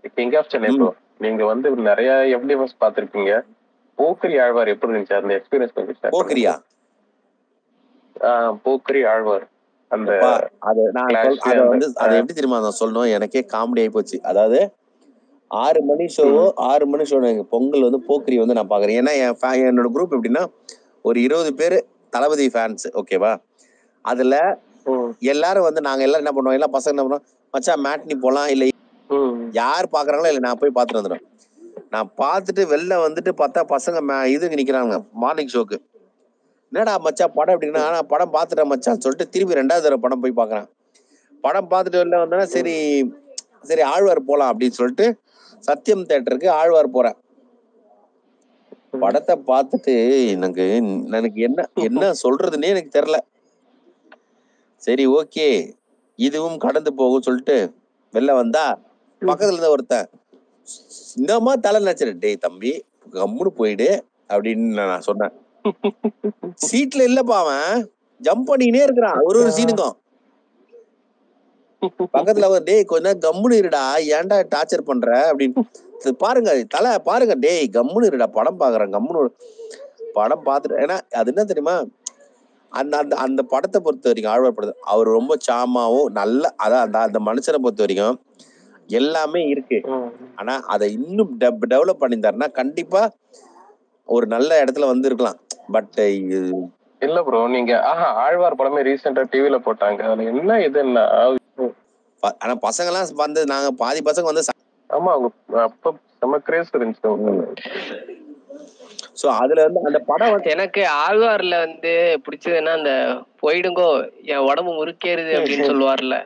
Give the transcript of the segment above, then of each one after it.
King of Chennai bro நீங்க வந்து நிறைய எஃப்டிஎம்எஸ் பார்த்திருப்பீங்க போக்கரி ஆழ்வார் எப்படி இருந்துச்சு அந்த எக்ஸ்பீரியன்ஸ் கொஞ்சம் share போக்கிரியா பண்ணுங்க. ஆ, போக்கரி ஆழ்வார் அந்த அப்பா, அது நான் Clash சொல்- அதை அந்த- வந்து அதை எப்படி தெரியுமா நான் சொல்லணும் எனக்கே காமெடி ஆகி போச்சு அதாவது ஆறு மணி ஷோவோ ஆறு மணி ஷோ எனக்கு பொங்கல் வந்து போக்கிரி வந்து நான் பாக்குறேன் ஏன்னா என் fa- என்னோட குரூப் எப்படின்னா ஒரு இருபது பேர் தளபதி ஃபேன்ஸ் ஓகேவா அதுல ம், எல்லாரும் வந்து நாங்க எல்லாரும் என்ன பண்ணுவோம் எல்லாம் பசங்க என்ன பண்ணுவோம் மச்சான் மேட்னி போலாம் இல்ல ம், யார் பாக்குறாங்களோ இல்ல நான் போய் பார்த்துட்டு வந்துடுவேன் நான் பார்த்துட்டு வெளில வந்துட்டு பார்த்தா பசங்க மே- இதுக்கு நிக்கிறாங்க மார்னிங் ஷோக்கு என்னடா மச்சான் படம் எப்படின்னா நான் படம் பார்த்துட்டேன் மச்சான் சொல்லிட்டு திருப்பி ரெண்டாவது தடவை படம் போய் பார்க்கறேன் படம் பார்த்துட்டு வெளில வந்தோன்னா சரி சரி ஆழ்வார் போலாம் அப்படின்னு சொல்லிட்டு சத்யம் தேட்டருக்கு ஆழ்வார் போறேன் படத்தை பார்த்துட்டு எனக்கு எனக்கு என்ன என்ன சொல்றதுன்னே எனக்கு தெரியல சரி ஓகே இதுவும் கடந்து போகும் சொல்லிட்டு வெளில வந்தா பக்கத்துல இருந்த ஒருத்தன் இந்தமா தலை நச்சுற டேய் தம்பி கம்முன்னு போயிடு அப்படின்னு நான் சொன்னேன் சீட்ல இல்லப்பா அவன் ஜம்ப் பண்ணிக்கினே இருக்கிறான் ஒரு ஒரு சீனுக்கும் பக்கத்துல அவன் டேய் கொஞ்ச நேரம் கம்முன்னு இருடா ஏன்டா டார்ச்சர் பண்ற அப்படின்னு இது பாருங்க தலை பாருங்க டேய் கம்முன்னு இருடா படம் பாக்குறேன் கம்முன்னு இரு. படம் பார்த்துட்டு ஏன்னா அது என்ன தெரியுமா அந்த அந்த அந்த படத்தை பொறுத்த வரைக்கும் ஆழ்வார் படத்தை அவர் ரொம்ப சாமாவும் நல்ல அதான் அந்த அந்த மனுஷனை பொறுத்த வரைக்கும் எல்லாமே இருக்கு ம். ஆனா அதை இன்னும் டெவலப் பண்ணியிருந்தாருன்னா கண்டிப்பா ஒரு நல்ல இடத்துல வந்து இருக்கலாம் பட் இல்ல ப்ரோ நீங்க ஆஹா ஆழ்வார் படமே ரீசெண்டா டிவில போட்டாங்க அதுல என்ன இதுன்னா ஆனா பசங்க எல்லாம் வந்து நாங்க பாதி பசங்க வந்து ஆமா அவங்க அப்ப செம கிரேஸ் இருந்துச்சு அவங்களுக்கு. சோ அதுல வந்து அந்த படம் வந்து எனக்கு ஆழ்வார்ல வந்து பிடிச்சதுன்னா அந்த போயிடுங்கோ என் உடம்பு முறுக்கேறுது அப்படின்னு சொல்லுவார்ல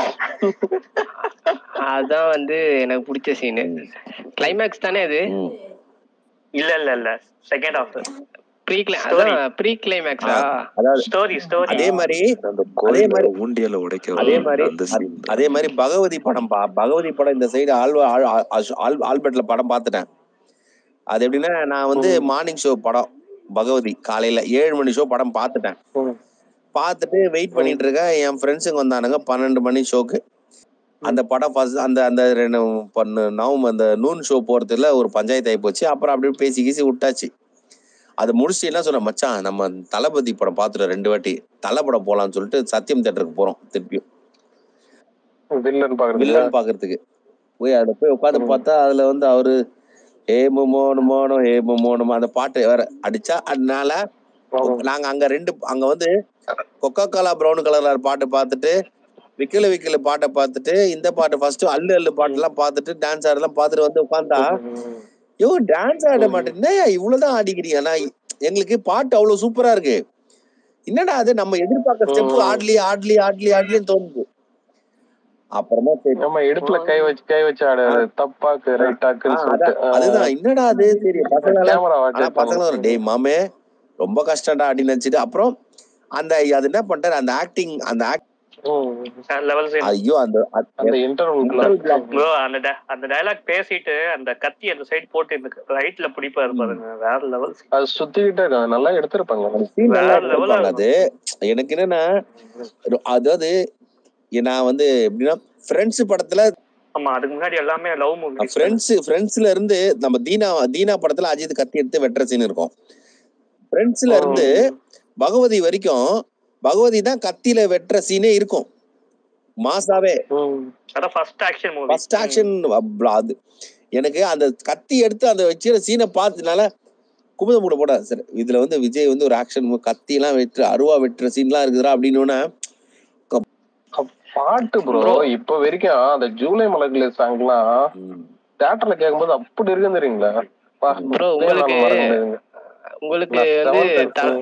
அதான் வந்து எனக்கு பிடிச்ச சீனு கிளைமேக்ஸ் தானே அது ம். இல்ல இல்ல இல்ல செகண்ட் ஹாஃப் ப்ரீ Story. அதான் ப்ரீ கிளைமேக்ஸா அதாவது ஸ்டோரி ஸ்டோரி அதே மாதிரி அந்த அதே கோயில மாதிரி ஊண்டியல உடைக்க அதே மாதிரி அந்த அத்- scene தான். அதே மாதிரி பகவதி படம் பா பகவதி படம் இந்த சைடு ஆழ்வா ஆழ்- ஆழ்- ஆழ்- ஆல்பர்ட்ல படம் பார்த்துட்டேன் அது எப்படின்னா நான் வந்து மார்னிங் ஷோ படம் பகவதி காலையில ஏழு மணி ஷோ படம் பார்த்துட்டேன் ம். பார்த்துட்டு வெயிட் பண்ணிட்டு இருக்கேன் என் ஃப்ரெண்ட்ஸுங்க வந்தானுங்க பன்னெண்டு மணி ஷோக்கு அந்த படம் ஃபர்ஸ்ட் அந்த அந்த ரெண்டு பொண்ணு நவம் அந்த நூன் ஷோ போறதுல ஒரு பஞ்சாயத்து ஆகி போச்சு அப்புறம் அப்படியே பேசி கீசி விட்டாச்சு அது முடிச்சுட்டு என்ன சொன்ன மச்சான் நம்ம தளபதி படம் பார்த்துட்டோம் ரெண்டு வாட்டி தலை படம் போலாம்னு சொல்லிட்டு சத்தியம் தேட்டருக்கு போறோம் திருப்பியும் வில்லன் பாக்குறது வில்லன் பாக்குறதுக்கு போய் அதுல போய் உட்காந்து பார்த்தா அதுல வந்து அவரு ஏமு மோனு மோனோ ஏமு மோனு அந்த பாட்டு வேற அடிச்சா அதனால நாங்க அங்க ரெண்டு அங்க வந்து கொக்கோ கோலா பிரவுன் கலர்ல பாட்டு பார்த்துட்டு விக்கல விக்கல பாட்டை பார்த்துட்டு இந்த பாட்டு ஃபர்ஸ்ட் அல்லு அல்லு பாட்டு எல்லாம் பார்த்துட்டு டான்ஸ் ஆடலாம் பார்த்துட்டு வந்து உட்காந்தா யோ டான்ஸ் ஆட மாட்டேன் இவ்வளவுதான் ஆடிக்கிறீங்க ஆனா எங்களுக்கு பாட்டு அவ்வளவு சூப்பரா இருக்கு என்னடா அது நம்ம எதிர்பார்க்க ஸ்டெப் ம். ஆடலி ஆடலி ஆடலி ஆடலின்னு தோணுது அப்புறமா சரி நம்ம இடுப்புல கை வச்சு கை வச்சு ஆடு தப்பாக்கு ஆ, ரைட்டாக்குன்னு அதான், சொல்லிட்டு அதுதான் என்னடா அது சரி பசங்க எல்லாம் கேமரா ஆனா பசங்க சொல்றாங்க, டேய் மாமே ரொம்ப கஷ்டம்டா அப்படின்னு நினைச்சிட்டு அப்புறம் அந்த அது என்ன பண்ணிட்டாரு அந்த ஆக்டிங் அந்த act- லெவல் ஐயோ அந்த அது- அந்த இன்டர்வல் ப்ரோ அந்த di- அந்த டயலாக் பேசிட்டு அந்த கத்தி அந்த சைடு போட்டு இந்த ரைட்ல பிடிப்பாரு பாருங்க வேற லெவல் அது சுத்திக்கிட்டே இருக்காங்க நல்லா எடுத்திருப்பாங்க அந்த scene நல்லா வேற level ஆ எடுத்திருப்பாங்க அது எனக்கு என்னன்னா ஒரு- அதாவது நான் வந்து எப்படின்னா ஃப்ரெண்ட்ஸ் படத்துல ஆமா அதுக்கு முன்னாடி எல்லாமே லவ் மூவி ஃப்ரெண்ட்ஸ் ஃப்ரெண்ட்ஸ்ல இருந்து நம்ம தீனா தீனா படத்துல அஜித் கத்தி எடுத்து வெட்டுற சீன் இருக்கும் ஃப்ரெண்ட்ஸ்ல இருந்து பகவதி வரைக்கும் பகவதி தான் கத்தியில வெட்டுற சீனே இருக்கும் மாசாவே அதான் first action movie first action அது எனக்கு அந்த கத்தி எடுத்து அந்த வச்சுற சீனை பார்த்ததுனால குமுதம் கூட போட சரி இதுல வந்து விஜய் வந்து ஒரு ஆக்ஷன் கத்தி எல்லாம் வெட்டு அருவா வெட்டுற சீன்லாம் இருக்குதுடா அப்படின்னு பாட்டு ப்ரோ இப்ப வரைக்கும் அந்த ஜூலை மலர்களே சாங்லாம் தியேட்டர்ல கேட்கும்போது அப்படி இருக்குன்னு தெரியுங்களா பா, Bro, அப்படியே உங்களுக்கு- நான் மறக்க முடியாதுங்க. உங்களுக்கு நான் வந்து seventh த-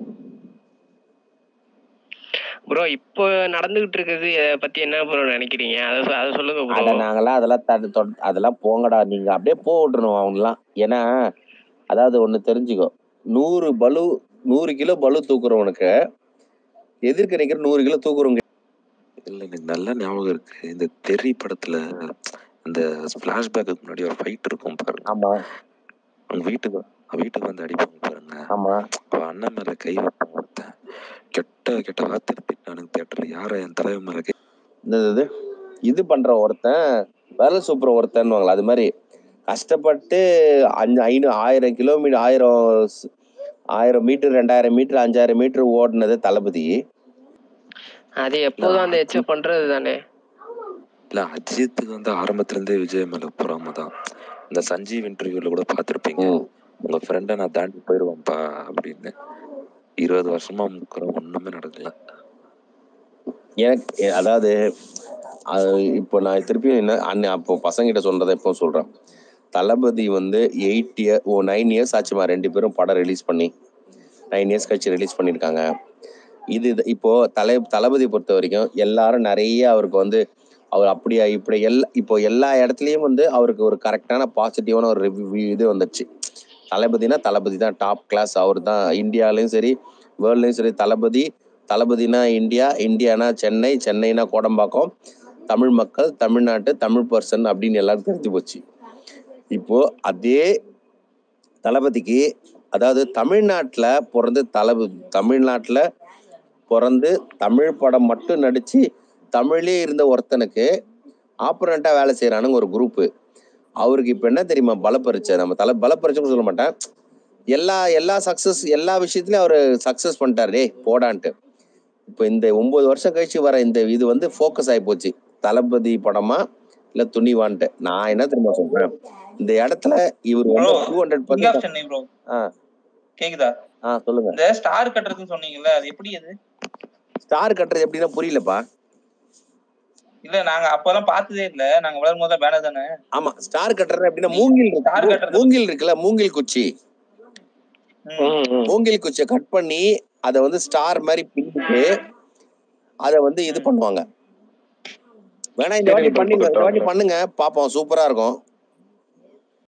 ப்ரோ இப்போ நடந்துகிட்டு இருக்கிறது இத பத்தி என்ன ப்ரோ நினைக்கிறீங்க அதை சொ- அதை சொல்லுங்க அட ப்ரோ நாங்கெல்லாம் அதெல்லாம் தடு- தொட- அதெல்லாம் போங்கடா நீங்க அப்படியே போ விட்டுறணும் அவங்கலாம் ஏன்னா அதாவது ஒண்ணு தெரிஞ்சுக்கோ நூறு பலு நூறு கிலோ பலு தூக்குறவனுக்கு எதிர்க்க நிக்கிற நூறு கிலோ தூக்குறவங்க இல்ல எனக்கு நல்ல ஞாபகம் இருக்கு இந்த தெரி படத்துல அந்த பிளாஷ்பேக்கு முன்னாடி ஒரு ஃபைட் இருக்கும் பாருங்க ஆமா அவங்க வீட்டுக்கு அவன் வீட்டுக்கு வந்து அடிப்பாங்க பாருங்க ஆமா அவன் அண்ணன் மேல கை வைப்பான் ஒருத்தன் கெட்ட கெட்ட வார்த்தை திட்டானுங்க தேட்டர்ல யார என் தலைவன் மேல கை இந்த இது இது பண்ற ஒருத்தன் விரல் சூப்பர் ஒருத்தன்னுவாங்களா அது மாதிரி கஷ்டப்பட்டு அஞ்சு ஐநூறு ஆயிரம் கிலோமீட்டர் ஆயிரம் ஸ்- ஆயிரம் மீட்டர் ரெண்டாயிரம் மீட்டர் அஞ்சாயிரம் மீட்டர் ஓடுனது தளபதி அது எப்போதும் அந்த எச்சு பண்றது தானே இல்ல அஜித்துக்கு வந்து ஆரம்பத்துல இருந்தே விஜய் மேல பொறாம தான் இந்த சஞ்சீவ் இன்டர்வியூல கூட பாத்திருப்பீங்க ம். உங்க ஃப்ரெண்ட நான் தாண்டி போயிருவேன்ப்பா அப்படின்னு இருபது வருஷமா முக்கிறோம் ஒண்ணுமே நடக்கல எனக்கு எ- அதாவது அது இப்போ நான் திருப்பி என்ன அன்னை அப்போ பசங்கிட்ட சொல்றதை இப்போ சொல்றேன் தளபதி வந்து எயிட் இயர் ஓ நைன் இயர்ஸ் ஆச்சுமா ரெண்டு பேரும் படம் ரிலீஸ் பண்ணி நைன் இயர்ஸ் கழிச்சு ரிலீஸ் பண்ணியிருக்காங்க இது இது- இப்போ தலை தளபதி பொறுத்த வரைக்கும் எல்லாரும் நிறைய அவருக்கு வந்து அவர் அப்படியா இப்படி எல்லா இப்போ எல்லா இடத்துலயும் வந்து அவருக்கு ஒரு கரெக்டான பாசிட்டிவான ஒரு ரிவ்யூ இது வந்துச்சு தளபதினா தளபதி தான் டாப் கிளாஸ் அவர் தான் இந்தியாலையும் சரி வேர்ல்ட்லையும் சரி தளபதி தளபதினா இந்தியா இந்தியானா சென்னை சென்னைனா கோடம்பாக்கம் தமிழ் மக்கள் தமிழ்நாட்டு தமிழ் பர்சன் அப்படின்னு எல்லாரும் தெரிஞ்சு போச்சு இப்போ அதே தளபதிக்கு அதாவது தமிழ்நாட்டில் பிறந்து தளபதி தமிழ்நாட்டில் பிறந்து தமிழ் படம் மட்டும் நடிச்சு தமிழ்லேயே இருந்த ஒருத்தனுக்கு ஆப்பரண்டா வேலை செய்யறானுங்க ஒரு குரூப்பு அவருக்கு இப்போ என்ன தெரியுமா பலப்பரிச்சை நம்ம தலை பலப்பரிச்சைன்னு சொல்ல மாட்டேன் எல்லா எல்லா சக்சஸ் எல்லா விஷயத்துலயும் அவர் சக்சஸ் பண்ணிட்டாரு டேய் போடான்ட்டு இப்போ இந்த ஒன்பது வருஷம் கழிச்சு வர இந்த இது வந்து ஃபோக்கஸ் ஆகி போச்சு தளபதி படமா இல்ல துணிவான்ட்டு நான் என்ன தெரியுமா சொல்றேன் இந்த இடத்துல இவர் வந்து Bro, two hundred king of Chennai bro ஆ கேக்குதா ஆ சொல்லுங்க இந்த ஸ்டார் கட்டுறதுன்னு சொன்னீங்கல்ல அது எப்படி அது ஸ்டார் கட்டுறது எப்படின்னா புரியலப்பா இல்ல நாங்க அப்பெல்லாம் பார்த்ததே இல்ல நாங்க வளரும் போது பேனர் தானே ஆமா ஸ்டார் கட்டுறது எப்படின்னா மூங்கில் இருக்கு. Star கட்டுறது. மூங்கில் இருக்குல்ல மூங்கில் குச்சி ம். ம், ம். மூங்கில் குச்சியை கட் பண்ணி அதை வந்து ஸ்டார் மாதிரி பின்னிட்டு அதை வந்து இது பண்ணுவாங்க வேணா இந்த வாட்டி பண்ணுங்க இந்த வாட்டி பண்ணுங்க பாப்போம் சூப்பரா இருக்கும்